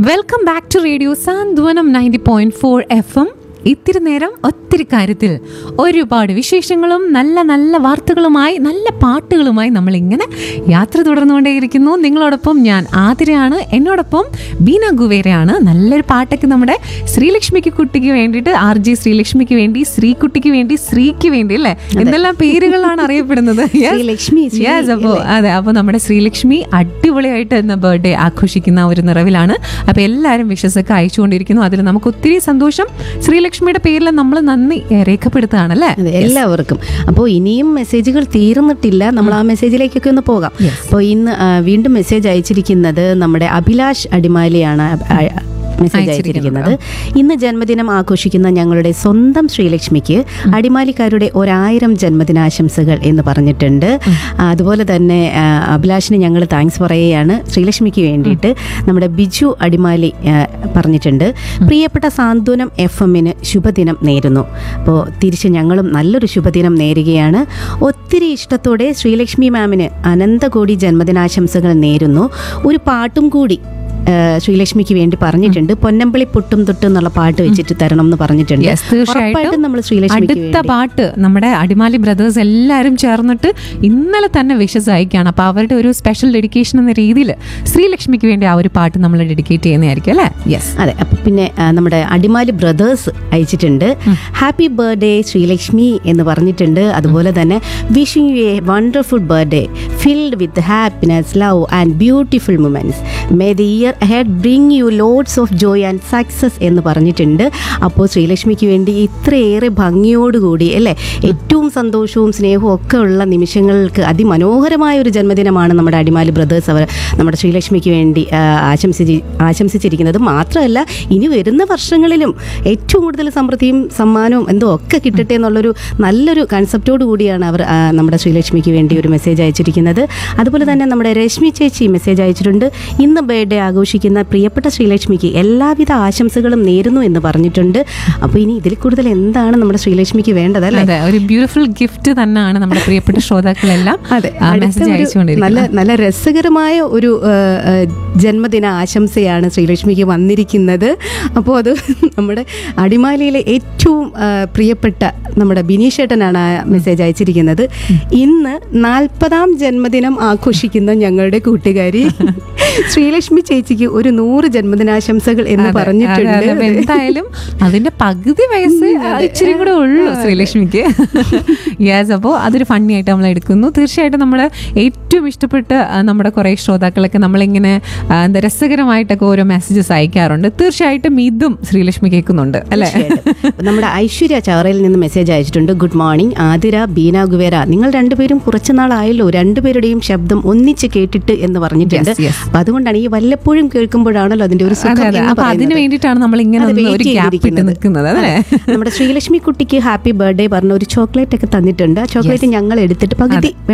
Welcome back to radio Santhwanam ninety point four F M ഇത്തിരി നേരം ഒത്തിരി കാര്യത്തിൽ ഒരുപാട് വിശേഷങ്ങളും നല്ല നല്ല വാർത്തകളുമായി നല്ല പാട്ടുകളുമായി നമ്മൾ ഇങ്ങനെ യാത്ര തുടർന്നുകൊണ്ടേയിരിക്കുന്നു നിങ്ങളോടൊപ്പം ഞാൻ ആതിരയാണ് എന്നോടൊപ്പം ബീന ഗുവേരയാണ് നല്ലൊരു പാട്ടൊക്കെ നമ്മുടെ ശ്രീലക്ഷ്മിക്ക് കുട്ടിക്ക് വേണ്ടിയിട്ട് ആർ ജി ശ്രീലക്ഷ്മിക്ക് വേണ്ടി ശ്രീകുട്ടിക്ക് വേണ്ടി ശ്രീക്ക് വേണ്ടി അല്ലേ എന്തെല്ലാം പേരുകളാണ് അറിയപ്പെടുന്നത് Yes. ശ്രീലക്ഷ്മി, ശ്രീ, Yes, അപ്പോ അതെ അപ്പോൾ നമ്മുടെ ശ്രീലക്ഷ്മി അടിപൊളിയായിട്ട് ഇന്ന് ബർത്ത്ഡേ ആഘോഷിക്കുന്ന ഒരു നിറവിലാണ് അപ്പോൾ എല്ലാവരും വിഷസ് ഒക്കെ അയച്ചുകൊണ്ടിരിക്കുന്നു അതിൽ നമുക്ക് ഒത്തിരി സന്തോഷം ശ്രീലക്ഷ്മിയുടെ പേരിൽ നമ്മൾ നന്ദി ഏഹ്, രേഖപ്പെടുത്തുകയാണല്ലേ അതെ എല്ലാവർക്കും അപ്പോൾ ഇനിയും മെസ്സേജുകൾ തീർന്നിട്ടില്ല നമ്മൾ ആ മെസ്സേജിലേക്കൊക്കെ ഒന്ന് പോകാം അപ്പോൾ ഇന്ന് ആ, വീണ്ടും മെസ്സേജ് അയച്ചിരിക്കുന്നത് നമ്മുടെ അഭിലാഷ് അടിമാലിയാണ് ആ, മെസ്സേജ് അയച്ചിരിക്കുന്നത് ഇന്ന് ജന്മദിനം ആഘോഷിക്കുന്ന ഞങ്ങളുടെ സ്വന്തം ശ്രീലക്ഷ്മിക്ക് അടിമാലിക്കാരുടെ ഒരായിരം ജന്മദിനാശംസകൾ എന്ന് പറഞ്ഞിട്ടുണ്ട് ആ, അതുപോലെ തന്നെ ആ, അഭിലാഷിന് ഞങ്ങൾ താങ്ക്സ് പറയുകയാണ് ശ്രീലക്ഷ്മിക്ക് വേണ്ടിയിട്ട് നമ്മുടെ ബിജു അടിമാലി ആ, പറഞ്ഞിട്ടുണ്ട് പ്രിയപ്പെട്ട സാന്ത്വനം എഫ് എമ്മിന് ശുഭദിനം നേരുന്നു അപ്പോൾ തിരിച്ച് ഞങ്ങളും നല്ലൊരു ശുഭദിനം നേരുകയാണ് ഒത്തിരി ഇഷ്ടത്തോടെ ശ്രീലക്ഷ്മി മാമിന് അനന്തകോടി ജന്മദിനാശംസകൾ നേരുന്നു ഒരു പാട്ടും കൂടി ആ, ശ്രീലക്ഷ്മിക്ക് വേണ്ടി പറഞ്ഞിട്ടുണ്ട് പൊന്നമ്പളി പൊട്ടും തൊട്ടും എന്നുള്ള പാട്ട് വെച്ചിട്ട് തരണം എന്ന് പറഞ്ഞിട്ടുണ്ട് Yes, തീർച്ചയായിട്ടും ഉറപ്പായിട്ടും നമ്മൾ ശ്രീലക്ഷ്മിക്ക് അടുത്ത വേണ്ടി പാട്ട് നമ്മുടെ അടിമാലി ബ്രദേഴ്സ് എല്ലാവരും ചേർന്നിട്ട് ഇന്നലെ തന്നെ വിഷസ് അയക്കുകയാണ് അപ്പോൾ അവരുടെ ഒരു സ്പെഷ്യൽ ഡെഡിക്കേഷൻ എന്ന രീതിയിൽ ശ്രീലക്ഷ്മിക്ക് വേണ്ടി ആ ഒരു പാട്ട് നമ്മൾ ഡെഡിക്കേറ്റ് ചെയ്യുന്നതായിരിക്കും അല്ലേ യെസ് അതെ അപ്പൊ പിന്നെ ആ, നമ്മുടെ അടിമാലി ബ്രദേഴ്സ് അയച്ചിട്ടുണ്ട് ഹാപ്പി ബർത്ത്ഡേ ശ്രീലക്ഷ്മി എന്ന് പറഞ്ഞിട്ടുണ്ട് അതുപോലെ തന്നെ wishing you a wonderful birthday filled with happiness love and beautiful moments may the year ahead bring you loads of joy and success എന്ന് പറഞ്ഞിട്ടുണ്ട് അപ്പോൾ ശ്രീലക്ഷ്മിക്ക് വേണ്ടി ഇത്രയേറെ ഭംഗിയോടുകൂടി അല്ലേ ഏറ്റവും സന്തോഷവും സ്നേഹവും ഒക്കെ ഉള്ള നിമിഷങ്ങൾക്ക് അതിമനോഹരമായ ഒരു ജന്മദിനമാണ് നമ്മുടെ അടിമാലി ബ്രദേഴ്സ് അവർ നമ്മുടെ ശ്രീലക്ഷ്മിക്ക് വേണ്ടി ആ, ആശംസിച്ച് ആശംസിച്ചിരിക്കുന്നത് മാത്രമല്ല ഇനി വരുന്ന വർഷങ്ങളിലും ഏറ്റവും കൂടുതൽ സമൃദ്ധിയും സമ്മാനവും എന്തോ ഒക്കെ കിട്ടട്ടെ എന്നുള്ളൊരു നല്ലൊരു കൺസെപ്റ്റോട് കൂടിയാണ് അവർ ആ, നമ്മുടെ ശ്രീലക്ഷ്മിക്ക് വേണ്ടി ഒരു മെസ്സേജ് അയച്ചിരിക്കുന്നത് അതുപോലെ തന്നെ നമ്മുടെ രശ്മി ചേച്ചി മെസ്സേജ് അയച്ചിട്ടുണ്ട് ഇന്ന് ബർത്ത്ഡേ ആഘോഷിക്കുന്ന പ്രിയപ്പെട്ട ശ്രീലക്ഷ്മിക്ക് എല്ലാവിധ ആശംസകളും നേരുന്നു എന്ന് പറഞ്ഞിട്ടുണ്ട് അപ്പോൾ ഇനി ഇതിൽ കൂടുതൽ എന്താണ് നമ്മുടെ ശ്രീലക്ഷ്മിക്ക് വേണ്ടത് അല്ലേ അതെ ഒരു ബ്യൂട്ടിഫുൾ ഗിഫ്റ്റ് തന്നെയാണ് നമ്മുടെ പ്രിയപ്പെട്ട ശ്രോതാക്കളെല്ലാം അതെ അടുത്ത മെസ്സേജ് ഒരു അയച്ചുകൊണ്ടിരിക്കുന്നത് നല്ല നല്ല രസകരമായ ഒരു ആ, ആ, ജന്മദിന ആശംസയാണ് ശ്രീലക്ഷ്മിക്ക് വന്നിരിക്കുന്നത് അപ്പോൾ അത് നമ്മുടെ അടിമാലിയിലെ ഏറ്റവും ആ, പ്രിയപ്പെട്ട നമ്മുടെ ബിനീഷേട്ടനാണ് ആ മെസ്സേജ് അയച്ചിരിക്കുന്നത് ഇന്ന് നാൽപ്പതാം ജന്മദിനം ആഘോഷിക്കുന്ന ഞങ്ങളുടെ കൂട്ടുകാരി ശ്രീലക്ഷ്മി ചേച്ചിക്ക് ഒരു നൂറ് ജന്മദിനാശംസകൾ എന്ന് അതെ, അതെ, പറഞ്ഞിട്ടുണ്ട് അതെ. അപ്പൊ എന്തായാലും അതിന്റെ പകുതി വയസ്സ് ഇച്ചിരി കൂടെ ഉള്ളൂ ശ്രീലക്ഷ്മിക്ക് യെസ് അപ്പോൾ അതൊരു ഫണ്ണി ആയിട്ട് നമ്മൾ എടുക്കുന്നു തീർച്ചയായിട്ടും നമ്മൾ ഏറ്റവും ഇഷ്ടപ്പെട്ട ആ, നമ്മുടെ കുറേ ശ്രോതാക്കളൊക്കെ നമ്മളിങ്ങനെ ആ, എന്താ രസകരമായിട്ടൊക്കെ ഓരോ മെസ്സേജസ് അയക്കാറുണ്ട് തീർച്ചയായിട്ടും ഇതും ശ്രീലക്ഷ്മി കേൾക്കുന്നുണ്ട് അല്ലേ തീർച്ചയായിട്ടും. നമ്മുടെ ഐശ്വര്യ ചാറയിൽ നിന്ന് മെസ്സേജ് അയച്ചിട്ടുണ്ട് good morning Athira Beena Guevara നിങ്ങൾ രണ്ടുപേരും കുറച്ചു നാളായല്ലോ രണ്ടുപേരുടെയും ശബ്ദം ഒന്നിച്ച് കേട്ടിട്ട് എന്ന് പറഞ്ഞിട്ടുണ്ട് Yes, yes. അപ്പൊ അതുകൊണ്ടാണ് ഈ വല്ലപ്പോഴും കേൾക്കുമ്പോഴാണല്ലോ അതിന്റെ ഒരു അതെ സുഖം അതെ എന്ന് അപ്പൊ അതിന് പറയുന്നത്. വേണ്ടിയിട്ടാണ് നമ്മൾ ഇങ്ങനെ അത് ഒന്ന് wait ഒരു ഗ്യാപ്പ് ഇട്ട് ചെയ്തിരിക്കുന്നത്. നിൽക്കുന്നത് അല്ലേ നമ്മുടെ ശ്രീലക്ഷ്മി കുട്ടിക്ക് ഹാപ്പി ബർത്ത്ഡേ പറഞ്ഞ ഒരു ചോക്ലേറ്റ് ഒക്കെ തന്നിട്ടുണ്ട് ആ ചോക്ലേറ്റ് ഞങ്ങൾ എടുത്തിട്ട് പകുതി